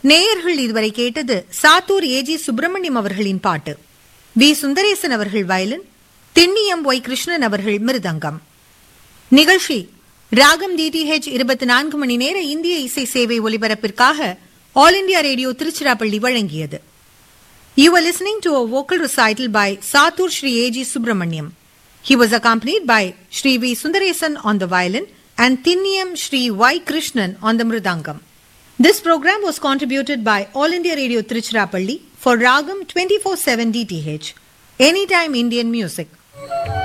நேயர்கள் இதுவரை கேட்டது சாத்தூர் ஏஜி சுப்பிரமணியம் அவர்களின் பாட்டு வி சுந்தரேசன் அவர்கள் வயலின் திண்ணியம் ஒய் கிருஷ்ணன் அவர்கள் மிருதங்கம் நிகழ்ச்சி ராகம் டிடிஹெச் இருபத்தி நான்கு மணி நேர இந்திய இசை சேவை ஒலிபரப்பிற்காக ஆல் இண்டியா ரேடியோ திருச்சிராப்பள்ளி வழங்கியது You were listening to a vocal recital by Satur Shri A.G. Subramaniam. He was accompanied by Shri V. Sundaresan on the violin and Thinniyam Shri Y. Krishnan on the mridangam. This program was contributed by All India Radio Trichirapalli for Ragam 24-7 DTH, Anytime Indian Music.